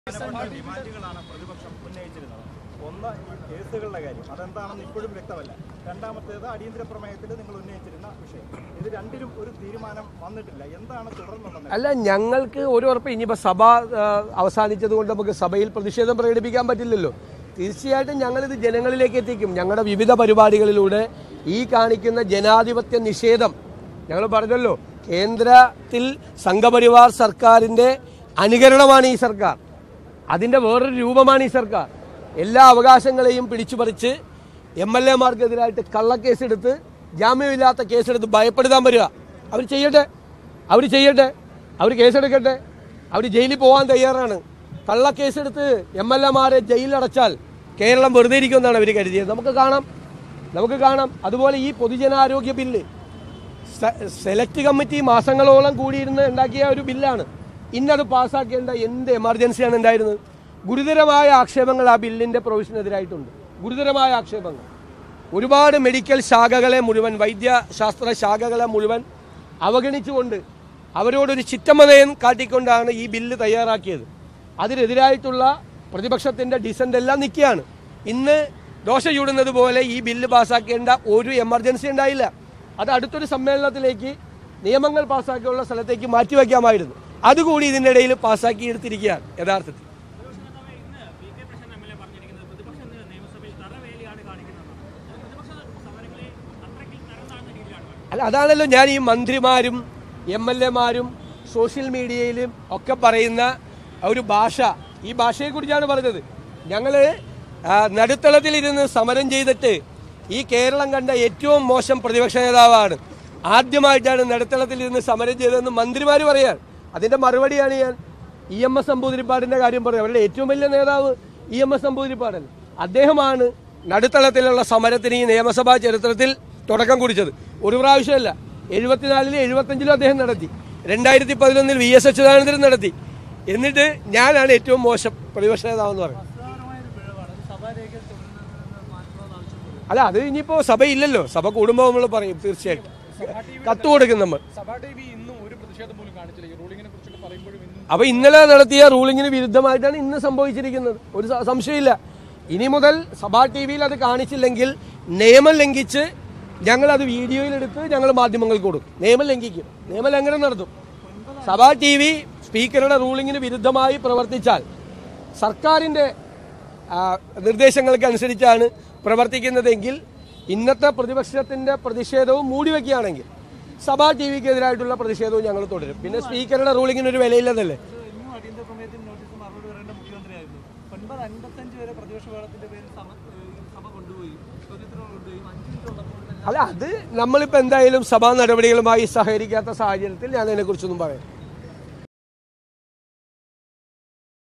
പ്രധാനപ്പെട്ട ഡിമാൻഡുകളാണ് പ്രതിപക്ഷം ഉന്നയിച്ചിരുന്നത് ഒന്ന് ഈ കേസുകളുടെ കാര്യം അതെന്താണെന്ന് ഇപ്പോഴും വ്യക്തമല്ല രണ്ടാമത്തേത് അടിയന്തര പ്രമേയത്തിൽ നിങ്ങൾ ഉന്നയിച്ചിരുന്ന വിഷയം ഇത് രണ്ടിലും ഒരു തീരുമാനം വന്നിട്ടില്ല എന്താണ് തുടർന്നുള്ളത് അല്ല ഞങ്ങൾക്ക് ഒരു ഉറപ്പ് ഇനിയിപ്പോൾ സഭ ആ, അവസാനിച്ചത് കൊണ്ട് നമുക്ക് സഭയിൽ പ്രതിഷേധം പ്രകടിപ്പിക്കാൻ പറ്റില്ലല്ലോ തീർച്ചയായിട്ടും ഞങ്ങളിത് ജനങ്ങളിലേക്ക് എത്തിക്കും ഞങ്ങളുടെ വിവിധ പരിപാടികളിലൂടെ ഈ കാണിക്കുന്ന ജനാധിപത്യ നിഷേധം ഞങ്ങൾ പറഞ്ഞല്ലോ കേന്ദ്രത്തിൽ സംഘപരിവാർ സർക്കാരിൻ്റെ അനുകരണമാണ് ഈ സർക്കാർ അതിൻ്റെ വേറൊരു രൂപമാണ് ഈ സർക്കാർ എല്ലാ അവകാശങ്ങളെയും പിടിച്ചുപറിച്ച് എം എൽ എമാർക്കെതിരായിട്ട് കള്ളക്കേസെടുത്ത് ജാമ്യമില്ലാത്ത കേസെടുത്ത് ഭയപ്പെടുത്താൻ വരിക അവർ ചെയ്യട്ടെ അവർ ചെയ്യട്ടെ അവർ കേസെടുക്കട്ടെ അവർ ജയിലിൽ പോകാൻ തയ്യാറാണ് കള്ളക്കേസെടുത്ത് എം എൽ എമാരെ ജയിലിലടച്ചാൽ കേരളം വെറുതെ ഇരിക്കുമെന്നാണ് അവർ കരുതിയത് നമുക്ക് കാണാം നമുക്ക് കാണാം അതുപോലെ ഈ പൊതുജനാരോഗ്യ ബില്ല് സെ- സെലക്ട് കമ്മിറ്റി മാസങ്ങളോളം കൂടിയിരുന്ന് ഉണ്ടാക്കിയ ഒരു ബില്ലാണ് ഇന്നത് പാസ്സാക്കേണ്ട എന്ത് എമർജൻസിയാണ് ഉണ്ടായിരുന്നത് ഗുരുതരമായ ആക്ഷേപങ്ങൾ ആ ബില്ലിന്റെ പ്രൊവിഷനെതിരായിട്ടുണ്ട് ഗുരുതരമായ ആക്ഷേപങ്ങൾ ഒരുപാട് മെഡിക്കൽ ശാഖകളെ മുഴുവൻ വൈദ്യശാസ്ത്ര ശാഖകളെ മുഴുവൻ അവഗണിച്ചുകൊണ്ട് അവരോടൊരു ചിറ്റമതയം കാട്ടിക്കൊണ്ടാണ് ഈ ബില്ല് തയ്യാറാക്കിയത് അതിനെതിരായിട്ടുള്ള പ്രതിപക്ഷത്തിന്റെ ഡിസന്റ് എല്ലാം നിൽക്കുകയാണ് ഇന്ന് ദോശ ചൂടുന്നത് പോലെ ഈ ബില്ല് പാസ്സാക്കേണ്ട ഒരു എമർജൻസി ഉണ്ടായില്ല അത് അടുത്തൊരു സമ്മേളനത്തിലേക്ക് നിയമങ്ങൾ പാസ്സാക്കിയുള്ള സ്ഥലത്തേക്ക് മാറ്റിവെക്കാമായിരുന്നു അതുകൂടി ഇതിൻ്റെ ഇടയിൽ പാസ്സാക്കി എടുത്തിരിക്കുകയാണ് യഥാർത്ഥത്തിൽ ഇന്ന് P K Prashanth M L A പറഞ്ഞിരിക്കുന്നത് പ്രതിപക്ഷം ഇന്ന് നിയമസഭയിൽ തറവേലിയാണ് കാണിക്കുന്നത് പ്രതിപക്ഷ സമരങ്ങളെ അത്രയ്ക്ക് തരം താഴ്ന്ന രീതിയിലാണ് കാണുന്നത്. അല്ല അതാണല്ലോ ഞാൻ ഈ മന്ത്രിമാരും എം എൽ എമാരും സോഷ്യൽ മീഡിയയിലും ഒക്കെ പറയുന്ന ഒരു ഭാഷ ഈ ഭാഷയെക്കുറിച്ചാണ് പറഞ്ഞത് ഞങ്ങൾ നടുത്തളത്തിലിരുന്ന് സമരം ചെയ്തിട്ട് ഈ കേരളം കണ്ട ഏറ്റവും മോശം പ്രതിപക്ഷ നേതാവാണ് ആദ്യമായിട്ടാണ് നടുത്തളത്തിലിരുന്ന് സമരം ചെയ്തതെന്ന് മന്ത്രിമാർ പറയാൻ അതിന്റെ മറുപടിയാണ് ഞാൻ ഇ എം എസ് നമ്പൂതിരിപ്പാടിന്റെ കാര്യം പറയും അവരുടെ ഏറ്റവും വലിയ നേതാവ് ഇ എം എസ് നമ്പൂതിരിപ്പാടൻ അദ്ദേഹമാണ് നടുത്തളത്തിലുള്ള സമരത്തിന് ഈ നിയമസഭാ ചരിത്രത്തിൽ തുടക്കം കുറിച്ചത് ഒരു പ്രാവശ്യമല്ല എഴുപത്തിനാലിലും എഴുപത്തഞ്ചിലും അദ്ദേഹം നടത്തി രണ്ടായിരത്തി പതിനൊന്നിൽ വി എസ് അച്യുതാനന്ദൻ നടത്തി എന്നിട്ട് ഞാനാണ് ഏറ്റവും മോശം പ്രതിപക്ഷ നേതാവെന്ന് പറയുന്നത് അല്ല അത് ഇനിയിപ്പോ സഭയില്ലല്ലോ സഭ കൂടുമ്പോൾ നമ്മൾ പറയും തീർച്ചയായിട്ടും കത്ത് കൊടുക്കും നമ്മൾ സഭാ ടി വി ഇന്നും ഒരു പ്രതിഷേധം പോലും കാണിച്ചില്ല ഈ റൂളിങ്ങിനെ കുറിച്ചൊക്കെ പറയുമ്പോഴും ഇന്നും അപ്പൊ ഇന്നലെ നടത്തിയ റൂളിങ്ങിന് വിരുദ്ധമായിട്ടാണ് ഇന്ന് സംഭവിച്ചിരിക്കുന്നത് ഒരു സ- സംശയമില്ല ഇനി മുതൽ സഭാ ടി വിയിൽ അത് കാണിച്ചില്ലെങ്കിൽ നിയമം ലംഘിച്ച് ഞങ്ങൾ അത് വീഡിയോയിലെടുത്ത് ഞങ്ങൾ മാധ്യമങ്ങൾക്ക് കൊടുക്കും നിയമം ലംഘിക്കും നിയമലംഘനം നടത്തും സഭാ ടി വി സ്പീക്കറുടെ റൂളിങ്ങിന് വിരുദ്ധമായി പ്രവർത്തിച്ചാൽ സർക്കാരിന്റെ ആ, നിർദ്ദേശങ്ങൾക്ക് അനുസരിച്ചാണ് പ്രവർത്തിക്കുന്നതെങ്കിൽ ഇന്നത്തെ പ്രതിപക്ഷത്തിന്റെ പ്രതിഷേധവും മൂടിവെക്കുകയാണെങ്കിൽ സഭാ ടി വിക്കെതിരായിട്ടുള്ള പ്രതിഷേധവും ഞങ്ങൾ തുടരും പിന്നെ സ്പീക്കറുടെ റൂളിങ്ങിന് ഒരു വിലയില്ലെന്നല്ലേ ഇന്നും അടിയന്തര പ്രമേയത്തിന് നോട്ടീസ് മറുപടി പറയേണ്ട മുഖ്യമന്ത്രിയായിരുന്നു ഒൻപത് അൻപത്തഞ്ച് വരെ പ്രതിപക്ഷ ബഹളത്തിന്റെ പേരിൽ സമ ഏഹ് സഭ കൊണ്ടുപോയി ചോദ്യത്തിന് കൊണ്ടുപോയി അഞ്ച് മിനിറ്റ് ഉള്ളപ്പോൾ തന്നെ അല്ല അത് നമ്മളിപ്പോൾ എന്തായാലും സഭാ നടപടികളുമായി സഹകരിക്കാത്ത സാഹചര്യത്തിൽ ഞാൻ അതിനെക്കുറിച്ചൊന്നും പറയാം